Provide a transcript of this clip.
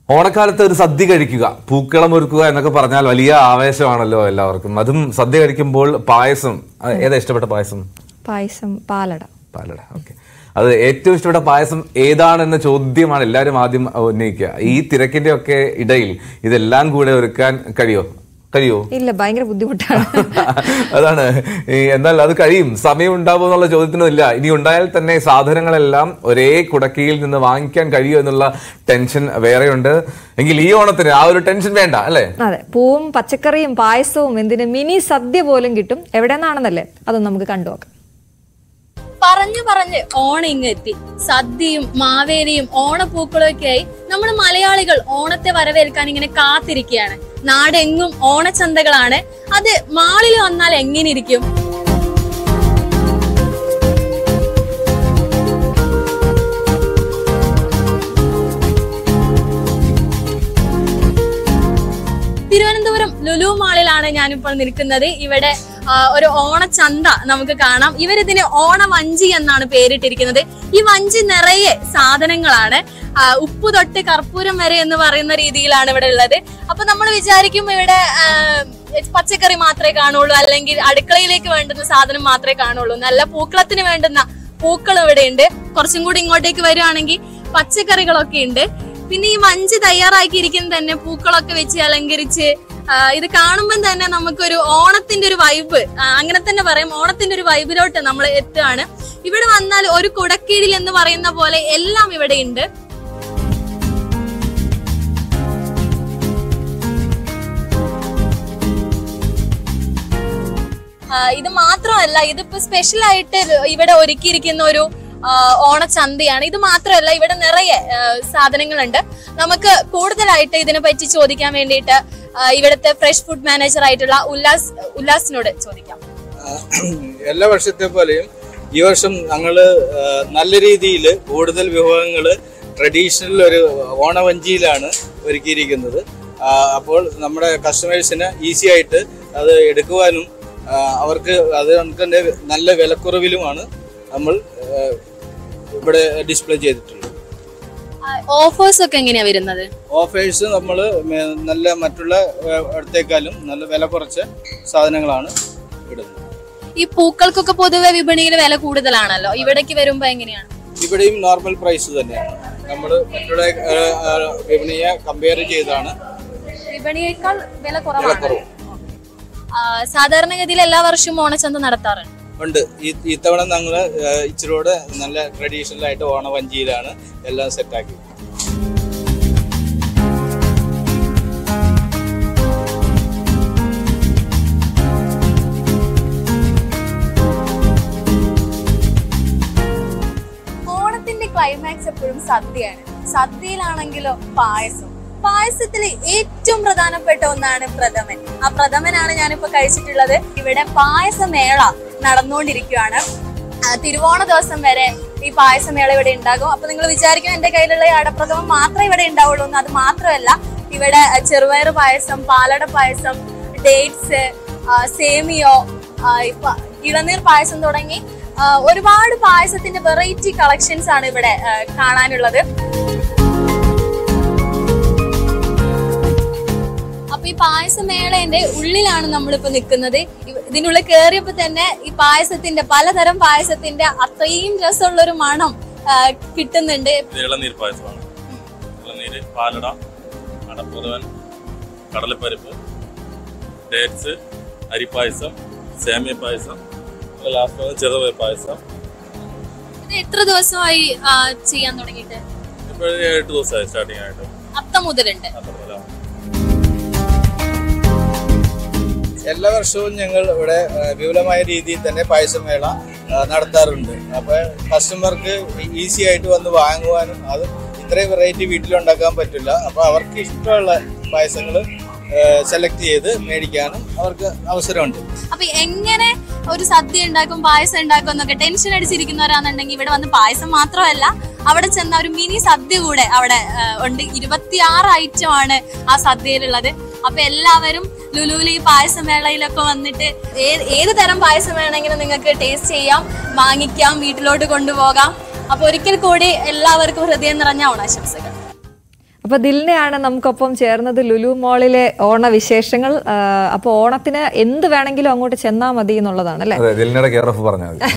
ഓണക്കാലത്ത് ഒരു സദ്യ കഴിക്കുക പൂക്കളം ഒരുക്കുക എന്നൊക്കെ പറഞ്ഞാൽ വലിയ ആവേശമാണല്ലോ എല്ലാവർക്കും അതും സദ്യ കഴിക്കുമ്പോൾ പായസം അത് ഏതാ ഇഷ്ടപ്പെട്ട പായസം പായസം പാലട പാലട ഓക്കെ അത് ഏറ്റവും ഇഷ്ടപ്പെട്ട പായസം ഏതാണെന്ന ചോദ്യമാണ് എല്ലാവരും ആദ്യം ഉന്നയിക്കുക ഈ തിരക്കിന്റെ ഒക്കെ ഇടയിൽ ഇതെല്ലാം കൂടെ ഒരുക്കാൻ കഴിയോ കഴിയോ ഇല്ല ഭയങ്കര ബുദ്ധിമുട്ടാണ് അതാണ് ഈ എന്നാൽ അത് കഴിയും സമയം ഉണ്ടാവുമോ എന്നുള്ള ചോദ്യത്തിനും ഇല്ല ഇനി ഉണ്ടായാൽ തന്നെ സാധനങ്ങളെല്ലാം ഒരേ കുടക്കീയിൽ നിന്ന് വാങ്ങിക്കാൻ കഴിയുമോ എന്നുള്ള ടെൻഷൻ വേറെയുണ്ട് എങ്കിൽ ഈ ഓണത്തിന് ആ ഒരു ടെൻഷൻ വേണ്ട അല്ലേ അതെ പൂവും പച്ചക്കറിയും പായസവും എന്തിന് മിനി സദ്യ പോലും കിട്ടും എവിടെ നിന്നാണെന്നല്ലേ അതൊന്നും നമുക്ക് കണ്ടു നോക്കാം പറഞ്ഞു പറഞ്ഞ് ഓണം ഇങ്ങ് എത്തി സദ്യയും മാവേലിയും ഓണപ്പൂക്കളും ഒക്കെയായി നമ്മൾ മലയാളികൾ ഓണത്തെ വരവേൽക്കാൻ ഇങ്ങനെ കാത്തിരിക്കുകയാണ് നാടെങ്ങും ഓണച്ചന്തകളാണ് അത് മാളിൽ വന്നാൽ എങ്ങനെ ഇരിക്കും തിരുവനന്തപുരം ലുലു മാളിലാണ് ഞാനിപ്പോൾ നിൽക്കുന്നത് ഇവിടെ ആ, ഒരു ഓണച്ചന്ത നമുക്ക് കാണാം ഇവരിതിന് ഓണവഞ്ചി എന്നാണ് പേരിട്ടിരിക്കുന്നത് ഈ വഞ്ചി നിറയെ സാധനങ്ങളാണ് ആ, ഉപ്പ് തൊട്ട് കർപ്പൂരം വരെ എന്ന് പറയുന്ന രീതിയിലാണ് ഇവിടെ ഉള്ളത് അപ്പൊ നമ്മൾ വിചാരിക്കും ഇവിടെ ആ, പച്ചക്കറി മാത്രമേ കാണുള്ളൂ അല്ലെങ്കിൽ അടുക്കളയിലേക്ക് വേണ്ടുന്ന സാധനം മാത്രമേ കാണുള്ളൂ നല്ല പൂക്കളത്തിന് വേണ്ടുന്ന പൂക്കൾ ഇവിടെ ഉണ്ട് കുറച്ചും കൂടി ഇങ്ങോട്ടേക്ക് വരുവാണെങ്കിൽ പച്ചക്കറികളൊക്കെ ഉണ്ട് പിന്നെ ഈ മഞ്ച് തയ്യാറാക്കിയിരിക്കുന്നത് തന്നെ പൂക്കളൊക്കെ വെച്ച് അലങ്കരിച്ച് ആ, ഇത് കാണുമ്പോൾ തന്നെ നമുക്കൊരു ഓണത്തിന്റെ ഒരു വൈബ് അങ്ങനെ തന്നെ പറയാം ഓണത്തിന്റെ ഒരു വൈബിലോട്ട് നമ്മൾ എത്തുകയാണ് ഇവിടെ വന്നാൽ ഒരു കുടക്കീഴിൽ എന്ന് പറയുന്ന പോലെ എല്ലാം ഇവിടെ ഉണ്ട് ആ, ഇത് മാത്രമല്ല ഇതിപ്പോ സ്പെഷ്യൽ ആയിട്ട് ഇവിടെ ഒരുക്കിയിരിക്കുന്ന ഒരു ആ, ഓണച്ചന്തയാണ് ഇത് മാത്രമല്ല ഇവിടെ നിറയെ ആ, സാധനങ്ങളുണ്ട് നമുക്ക് കൂടുതലായിട്ട് ഇതിനെ പറ്റി ചോദിക്കാൻ വേണ്ടിയിട്ട് ആ, ഇവിടുത്തെ ഫ്രഷ് ഫുഡ് മാനേജർ ആയിട്ടുള്ള ഉല്ലാസ് ഉല്ലാസിനോട് ചോദിക്കാം എല്ലാ വർഷത്തെ പോലെയും ഈ വർഷം ഞങ്ങള് ആ, നല്ല രീതിയിൽ കൂടുതൽ വിഭവങ്ങൾ ട്രഡീഷണൽ ഒരു ഓണവഞ്ചിയിലാണ് ഒരുക്കിയിരിക്കുന്നത് ആ, അപ്പോൾ നമ്മുടെ കസ്റ്റമേഴ്സിന് ഈസി ആയിട്ട് അത് എടുക്കുവാനും ആ, അവർക്ക് അത് നമുക്ക് തന്നെ നല്ല വിലക്കുറവിലുമാണ് നമ്മൾ ആ, ഇവിടെ ഡിസ്പ്ലേ ചെയ്തിട്ടുള്ളത് ഓഫേഴ്സ് ഒക്കെ എങ്ങനെയാ വരുന്നത് ഓഫേഴ്സ് നമ്മൾ നല്ല മറ്റുള്ള ആ, അടുത്തേക്കാളും നല്ല വില കുറച്ച സാധനങ്ങളാണ് ഇടുന്നത് ഈ പൂക്കൾക്കൊക്കെ പൊതുവെ വിപണിയിൽ വില കൂടുതലാണല്ലോ ഇവിടേക്ക് വരുമ്പോ എങ്ങനെയാണ് ഇവിടെയും നോർമൽ പ്രൈസ് തന്നെയാണ് നമ്മൾ മറ്റുള്ള ആ, ആ, വിപണിയെ കമ്പയർ ചെയ്താണ് വിപണിയേക്കാൾ വില കുറവാണ് ആ, സാധാരണഗതിയിൽ എല്ലാ വർഷവും ഓണച്ചന്ത നടത്താറുണ്ട് ഉണ്ട് ഈ ഇത്തവണ ഞങ്ങൾ ഇച്ചിരൂടെ നല്ല ട്രഡീഷണൽ ആയിട്ട് ഓണവഞ്ചിയിലാണ് എല്ലാം സെറ്റാക്കി ഓണത്തിന്റെ ക്ലൈമാക്സ് എപ്പോഴും സദ്യയാണ് സദ്യയിലാണെങ്കിലോ പായസം പായസത്തിൽ ഏറ്റവും പ്രധാനപ്പെട്ട ഒന്നാണ് പ്രഥമൻ ആ പ്രഥമനാണ് ഞാനിപ്പോ കഴിച്ചിട്ടുള്ളത് ഇവിടെ പായസമേള നടന്നുകൊണ്ടിരിക്കുകയാണ് ആ, തിരുവോണ ദിവസം വരെ ഈ പായസമേള ഇവിടെ ഉണ്ടാകും അപ്പൊ നിങ്ങൾ വിചാരിക്കും എന്റെ കയ്യിലുള്ള ഈ അടപ്രഥമം മാത്രമേ ഇവിടെ ഉണ്ടാവുള്ളൂ എന്ന് അത് മാത്രമല്ല ഇവിടെ ചെറുപയർ പായസം പാലട പായസം ഡേറ്റ്സ് സേമിയോ ആ, ഇപ്പ ഇളനീർ പായസം തുടങ്ങി ആ, ഒരുപാട് പായസത്തിന്റെ വെറൈറ്റി കളക്ഷൻസ് ആണ് ഇവിടെ ആ, കാണാനുള്ളത് അപ്പൊ ഈ പായസമേളന്റെ ഉള്ളിലാണ് നമ്മളിപ്പോ നിൽക്കുന്നത് ഇവ- ഇതിനുള്ളിൽ കയറിയപ്പോ തന്നെ ഈ പായസത്തിന്റെ പലതരം പായസത്തിന്റെ അത്രയും രസമുള്ള ഒരു മണം ആ, കിട്ടുന്നുണ്ട് ഇത് ഇളനീർ പായസമാണ് ഇളനീര് പാലട അടപ്പുതവൻ കടലപ്പരിപ്പ് ഡേറ്റ്സ് അരിപ്പായസം സേമിയ പായസം ലാസ്റ്റ് വന്ന് ചെറുപയർ പായസം ഇത് എത്ര ദിവസമായി ആ, ചെയ്യാൻ തുടങ്ങിയിട്ട് ഇപ്പോൾ എട്ട് ദിവസമായി സ്റ്റാർട്ടിങ് ആയിട്ട് അത്തം മുതലുണ്ട് അത്ര പോലെ. എല്ലാ വർഷവും ഞങ്ങൾ ഇവിടെ ആ, വിപുലമായ രീതിയിൽ തന്നെ പായസമേള ആ, നടത്താറുണ്ട് അപ്പൊ കസ്റ്റമർക്ക് ഈസി ആയിട്ട് വന്ന് വാങ്ങുവാനും അത് ഇത്രയും വെറൈറ്റി വീട്ടിലുണ്ടാക്കാൻ പറ്റില്ല അപ്പൊ അവർക്ക് ഇഷ്ടമുള്ള പായസങ്ങൾ സെലക്ട് ചെയ്ത് മേടിക്കാനും അവർക്ക് അവസരമുണ്ട് അപ്പൊ എങ്ങനെ ഒരു സദ്യ ഉണ്ടാക്കും പായസം ഉണ്ടാക്കും എന്നൊക്കെ ടെൻഷൻ അടിച്ചിരിക്കുന്നവരാണെന്നുണ്ടെങ്കിൽ ഇവിടെ വന്ന് പായസം മാത്രമല്ല അവിടെ ചെന്ന ഒരു മിനി സദ്യ കൂടെ അവിടെ ആ, ഉണ്ട് ഇരുപത്തിയാറ് ഐറ്റം ആണ് ആ സദ്യയിലുള്ളത് അപ്പൊ എല്ലാവരും ലുലുവിൽ ഈ പായസമേളയിലൊക്കെ വന്നിട്ട് ഏത് ഏത് തരം പായസം വേണമെങ്കിലും നിങ്ങൾക്ക് ടേസ്റ്റ് ചെയ്യാം വാങ്ങിക്കാം വീട്ടിലോട്ട് കൊണ്ടുപോകാം അപ്പൊ ഒരിക്കൽ കൂടി എല്ലാവർക്കും ഹൃദയം നിറഞ്ഞ ഓണാശംസകൾ അപ്പൊ ദിലിനെയാണ് നമുക്കൊപ്പം ചേർന്നത് ലുലു മോളിലെ ഓണവിശേഷങ്ങൾ ആ, അപ്പൊ ഓണത്തിന് എന്ത് വേണമെങ്കിലും അങ്ങോട്ട് ചെന്നാൽ മതി എന്നുള്ളതാണ് അല്ലെ അതെ ദിലിനയുടെ കെയർ ഓഫ് പറഞ്ഞാൽ മതി